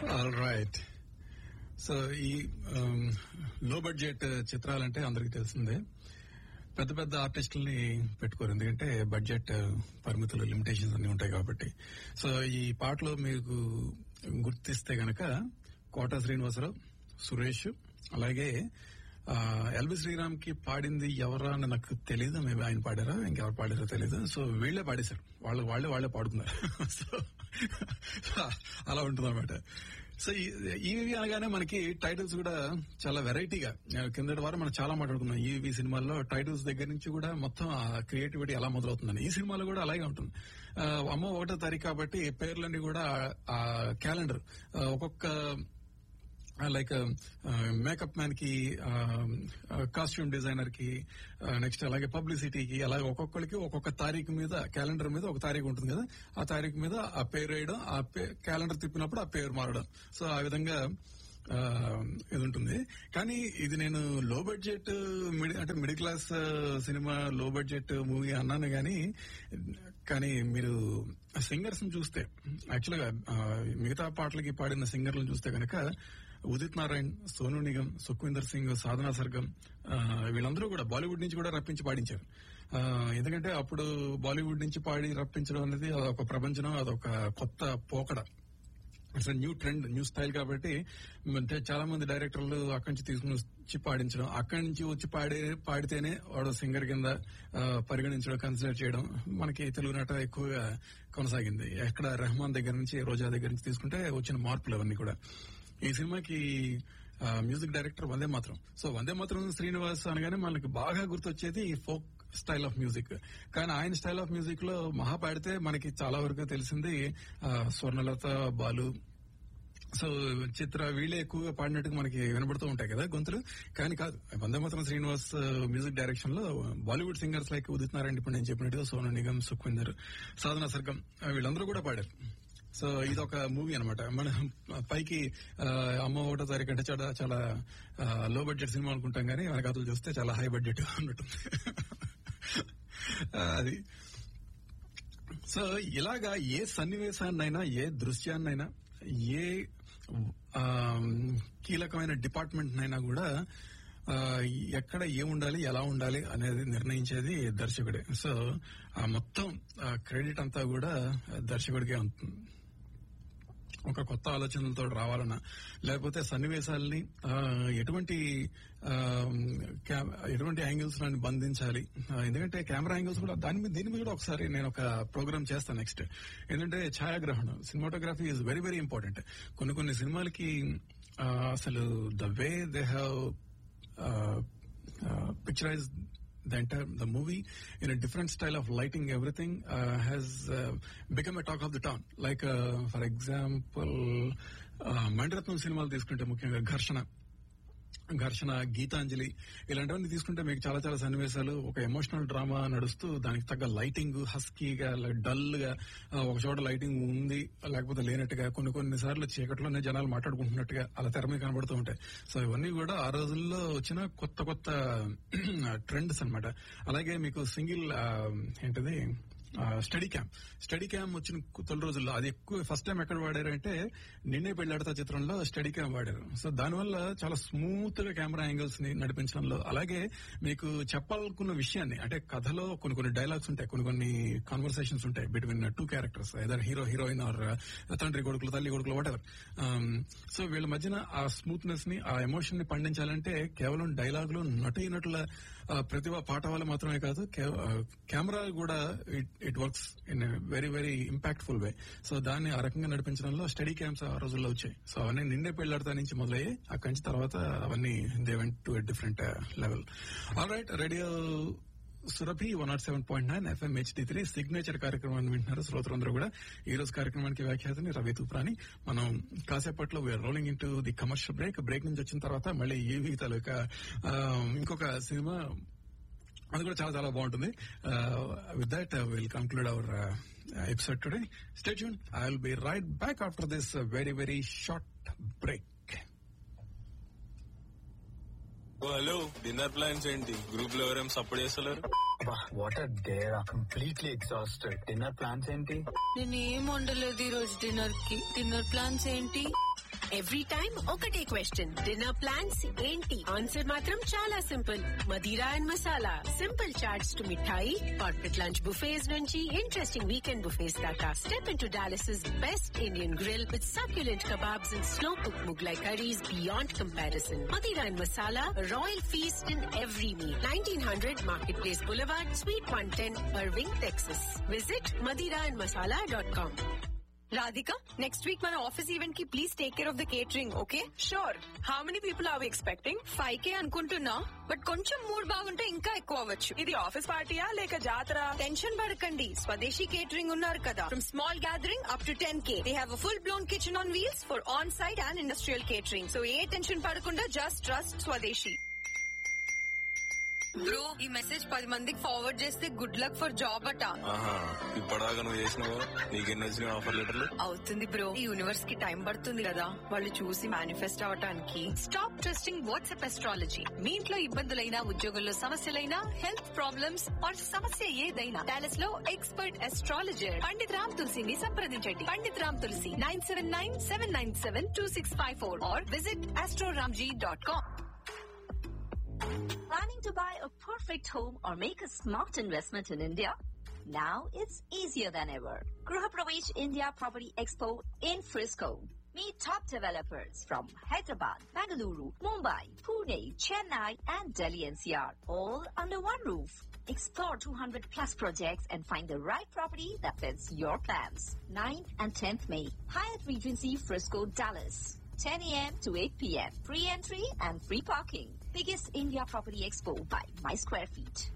All right so ఈ లో budget చిత్రాలంటే అందరికి తెలిసిందే పెద్ద పెద్ద ఆర్టిస్టుల్ని పెట్టుకోరు ఎందుకంటే బడ్జెట్ పరిమితులు లిమిటేషన్స్ అన్ని ఉంటాయి కాబట్టి సో ఈ పాటలో మీకు గుర్తిస్తే గనక కోట శ్రీనివాసరావు సురేష్ అలాగే ఆ, ఎల్బి శ్రీరామ్ కి పాడింది ఎవరా అని నాకు తెలియదు మేము ఆయన పాడారా ఇంకెవరు పాడారో తెలియదు సో వీళ్ళే పాడేశారు వాళ్ళు వాళ్ళే వాళ్ళే పాడుతున్నారు సో అలా ఉంటుంది అనమాట సో ఈ- ఈవి అనగానే మనకి టైటిల్స్ కూడా చాలా వెరైటీగా కిందటి వారం మనం చాలా మాట్లాడుకున్నాం ఈవి సినిమాల్లో టైటిల్స్ దగ్గర నుంచి కూడా మొత్తం ఆ క్రియేటివిటీ ఎలా మొదలవుతుందని ఈ సినిమాలో కూడా అలాగే ఉంటుంది ఆ, అమ్మ ఒకటో తారీఖు కాబట్టి పేర్లన్నీ కూడా ఆ క్యాలెండర్ ఒక్కొక్క లైక్ మేకప్ మ్యాన్ కి కాస్ట్యూమ్ డిజైనర్ కి నెక్స్ట్ అలాగే పబ్లిసిటీకి అలాగే ఒక్కొక్కరికి ఒక్కొక్క తారీఖు మీద క్యాలెండర్ మీద ఒక తారీఖు ఉంటుంది కదా ఆ తారీఖు మీద ఆ పేరు వేయడం ఆ క్యాలెండర్ తిప్పినప్పుడు ఆ పేరు మారడం సో ఆ విధంగా ఆ, ఇది ఉంటుంది కానీ ఇది నేను లో బడ్జెట్ మిడి అంటే middle class cinema low budget movie అన్నాను కానీ కానీ మీరు సింగర్స్ ని చూస్తే యాక్చువల్ గా ఆ, మిగతా పాటలకి పాడిన సింగర్లను చూస్తే కనుక ఉదిత్ నారాయణ్ సోను నిగమ్ సుఖ్వీందర్ సింగ్ సాధనా సర్గం ఆ, వీళ్ళందరూ కూడా బాలీవుడ్ నుంచి కూడా రప్పించి పాడించారు ఆ, ఎందుకంటే అప్పుడు బాలీవుడ్ నుంచి పాడి రప్పించడం అనేది అదొక ప్రపంచం అదొక కొత్త పోకడ it's new trend new style కాబట్టి అంటే చాలా మంది డైరెక్టర్లు అక్కడి నుంచి తీసుకుని వచ్చి పాడించడం అక్కడి నుంచి వచ్చి పాడే పాడితేనే వాడు సింగర్ కింద ఆ, పరిగణించడం కన్సిడర్ చేయడం మనకి తెలుగు నాట ఎక్కువగా కొనసాగింది ఎక్కడ రెహమాన్ దగ్గర నుంచి రోజా దగ్గర నుంచి తీసుకుంటే వచ్చిన మార్పులు అవన్నీ కూడా ఈ సినిమాకి ఆ, మ్యూజిక్ డైరెక్టర్ వందే మాత్రం సో వందే మాత్రం శ్రీనివాస్ అనగానే మనకి బాగా గుర్తొచ్చేది ఈ ఫోక్ స్టైల్ ఆఫ్ మ్యూజిక్ కానీ ఆయన స్టైల్ ఆఫ్ మ్యూజిక్ లో మహా పాడితే మనకి చాలా వరకు తెలిసింది ఆ, స్వర్ణలత బాలు సో చిత్ర వీళ్ళే ఎక్కువగా పాడినట్టుగా మనకి వినబడుతూ ఉంటాయి కదా గొంతులు కానీ కాదు వందే మాత్రం శ్రీనివాస్ ఆ, మ్యూజిక్ డైరెక్షన్ లో బాలీవుడ్ సింగర్స్ లైక్ ఉదిత్ నారాయణ ఇప్పుడు నేను చెప్పినట్టుగా సోను నిగమ్ సుఖ్విందర్ సాధన సర్గం ఆ, వీళ్ళందరూ కూడా పాడారు సో ఇది ఒక మూవీ అనమాట మన పైకి ఆ, అమ్మ ఒకటో తారీఖు అంటే చాలా చాలా లో బడ్జెట్ సినిమా అనుకుంటాం కానీ మన కథలు చూస్తే చాలా హై బడ్జెట్ ఉన్నట్టుంది ఆ, అది సో ఇలాగా ఏ సన్నివేశాన్నైనా ఏ దృశ్యాన్నైనా ఏ ఆ, కీలకమైన డిపార్ట్మెంట్ నైనా కూడా ఆ, ఎక్కడ ఏం ఉండాలి ఎలా ఉండాలి అనేది నిర్ణయించేది దర్శకుడే సో ఆ మొత్తం క్రెడిట్ అంతా కూడా దర్శకుడికే ఉంటుంది ఒక కొత్త ఆలోచనలతో రావాలన్నా లేకపోతే సన్నివేశాలని ఆ, ఎటువంటి ఆ, క్యా- ఎటువంటి యాంగిల్స్ లను బంధించాలి ఆ, ఎందుకంటే కెమెరా యాంగిల్స్ కూడా దాని మీద దీని మీద కూడా ఒకసారి నేను ఒక ప్రోగ్రామ్ చేస్తాను నెక్స్ట్ ఏంటంటే ఛాయాగ్రహణం cinematography is very very important కొన్ని కొన్ని సినిమాలకి ఆ, అసలు the way they have picturise the entire the movie in a different style of lighting everything uh, has uh, become a talk of the town like uh, for example uh, Maniratnam సినిమాలు తీసుకుంటే ముఖ్యంగా ఘర్షణ ఘర్షణ గీతాంజలి ఇలాంటివన్నీ తీసుకుంటే మీకు చాలా చాలా సన్నివేశాలు ఒక ఎమోషనల్ డ్రామా నడుస్తూ దానికి తగ్గ లైటింగ్ హస్కీగా డల్ గా ఆ, ఒక చోట లైటింగ్ ఉంది లేకపోతే లేనట్టుగా కొన్ని కొన్ని సార్లు చీకట్లోనే జనాలు మాట్లాడుకుంటున్నట్టుగా అలా తెర మీద కనబడుతూ ఉంటాయి సో ఇవన్నీ కూడా ఆ రోజుల్లో వచ్చిన కొత్త కొత్త ట్రెండ్స్ అన్నమాట అలాగే మీకు సింగిల్ ఏంటిది స్టడీ క్యాంప్ స్టడీ క్యాంప్ వచ్చిన కు- తొలి రోజుల్లో అది ఎక్కువ ఫస్ట్ టైం ఎక్కడ వాడారంటే నిన్నే పెళ్లాడతా చిత్రంలో స్టడీ క్యాంప్ వాడారు సో దానివల్ల చాలా స్మూత్ గా కెమెరా యాంగిల్స్ ని నడిపించడంలో అలాగే మీకు చెప్పాలనుకున్న విషయాన్ని అంటే కథలో కొన్ని కొన్ని డైలాగ్స్ ఉంటాయి కొన్ని కొన్ని కాన్వర్సేషన్స్ ఉంటాయి between two characters either hero heroine or తండ్రి కొడుకులు తల్లి కొడుకులు వాట్ ఎవర్ సో వీళ్ళ మధ్యన ఆ స్మూత్నెస్ ని ఆ ఎమోషన్ ని పండించాలంటే కేవలం డైలాగులు నటీనటుల ఆ, ప్రతిభ పాట వల్ల మాత్రమే కాదు కెమెరా కూడా it works in very very impactful way so దాన్ని ఆ రకంగా నడిపించడంలో స్టడీ క్యాంప్స్ ఆ రోజుల్లో వచ్చాయి సో అవన్నీ నిండే పెళ్లాడతా నుంచి మొదలయ్యి అక్కడి నుంచి తర్వాత అవన్నీ they went to different level all right radio Surabhi one not seven point nine FM HD three signature కార్యక్రమాన్ని వింటున్నారు శ్రోతలందరూ కూడా ఈ రోజు కార్యక్రమానికి వ్యాఖ్యాతని రవి తుప్రాని మనం కాసేపట్లో we're rolling in the commercial break break నుంచి వచ్చిన తర్వాత మళ్ళీ ఏవి తాలూకా ఆ, ఇంకొక సినిమా అది కూడా చాలా చాలా బాగుంటుంది with that will conclude our episode today stay tuned I will be right back after this very very short break oh hello dinner plans ఏంటి గ్రూప్ లో ఎవరేం సపోర్ట్ చేస్తలేరు what are there completely exhausted dinner plans ఏంటి నేను ఏం వండలేదు ఈ రోజు డిన్నర్ కి డిన్నర్ ప్లాన్స్ ఏంటి ఎవ్రీ టైం ఒకటే క్వశ్చన్ డిన్నర్ ప్లాన్స్ ఏంటి ఆన్సర్ మాత్రం చాలా simple Madira and masala simple chaats to mithai corporate lunch buffets నుంచి ఇంట్రెస్టింగ్ వీకెండ్ బుఫేస్ దాకా step in to Dallas best Indian grill with succulent kebabs and slow cooked Mughlai curries beyond comparison. Madira and Masala, a royal feast in every meal. 1900 Marketplace Boulevard, Suite 110, Irving, Texas. Visit madiraandmasala.com. Radhika, next week మన office event కి please take care of the catering okay sure how many people are expecting five K అనుకుంటున్నా but కొంచెం mood బాగుంటే ఇంకా ఎక్కువ అవ్వచ్చు ఇది office పార్టీయా లేక జాతర టెన్షన్ పడకండి స్వదేశీ కేటరింగ్ ఉన్నారు కదా from small gathering up to ten K they have full blown kitchen on wheels for on site and industrial catering so ఏ టెన్షన్ పడకుండా జస్ట్ ట్రస్ట్ స్వదేశీ బ్రో ఈ మెసేజ్ పది మందికి ఫార్వర్డ్ చేస్తే గుడ్ లక్ ఫర్ జాబ్ అట ఆహా ఇప్పటిదాకా నువ్వు చేసినావు నీకెన్ని వచ్చినాయి ఆఫర్ లెటర్లు అవుతుంది బ్రో ఈ యూనివర్స్ కి టైం పడుతుంది కదా వాళ్ళు చూసి మేనిఫెస్ట్ అవటానికి స్టాప్ ట్రస్టింగ్ వాట్సాప్ ఎస్ట్రాలజీ మీ ఇంట్లో ఇబ్బందులైనా ఉద్యోగంలో సమస్యలైనా హెల్త్ ప్రాబ్లమ్స్ ఆర్ సమస్య ఏదైనా డాలస్ లో ఎక్స్పర్ట్ ఎస్ట్రాలజర్ పండిత్ రామ్ తులసిని సంప్రదించండి Pandit Ram Tulasi nine seven nine seven nine seven two six five four or visit Astroramji dot com Planning to buy a perfect home or make a smart investment in India? Now it's easier than ever. Gruha Pravesh India Property Expo in Frisco. Meet top developers from Hyderabad, Bengaluru, Mumbai, Pune, Chennai, and Delhi NCR, all under one roof. Explore 200 plus projects and find the right property that fits your plans. 9th and 10th May, Hyatt Regency Frisco, Dallas. 10 a.m. to 8 p.m. Free entry and free parking. Biggest India Property Expo by My Square Feet.